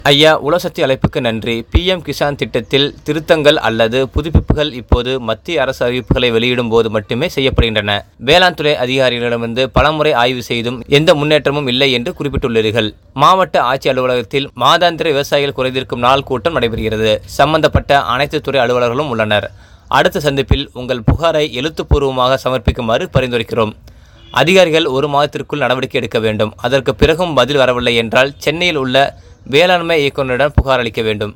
ஐயா உலசக்தி அழைப்புக்கு நன்றி பிஎம் கிசான் திட்டத்தில் திருத்தங்கள் அல்லது புதுப்பிப்புகள் இப்போது மத்திய அரசு அறிவிப்புகளை வெளியிடும் போது மட்டுமே செய்யப்படுகின்றன வேளாண் துறை அதிகாரிகளிடமிருந்து பலமுறை ஆய்வு செய்தும் எந்த முன்னேற்றமும் இல்லை என்று குறிப்பிட்டுள்ளீர்கள் மாவட்ட ஆட்சி அலுவலகத்தில் மாதாந்திர விவசாயிகள் குறைதீர்க்கும் நாள் கூட்டம் நடைபெறுகிறது சம்பந்தப்பட்ட அனைத்து துறை அலுவலர்களும் உள்ளனர் அடுத்த சந்திப்பில் உங்கள் புகாரை எழுத்துப்பூர்வமாக சமர்ப்பிக்குமாறு பரிந்துரைக்கிறோம் அதிகாரிகள் ஒரு மாதத்திற்குள் நடவடிக்கை எடுக்க வேண்டும் அதற்கு பிறகும் பதில் வரவில்லை என்றால் சென்னையில் உள்ள வேளாண்மை இயக்குநரிடம் புகார் அளிக்க வேண்டும்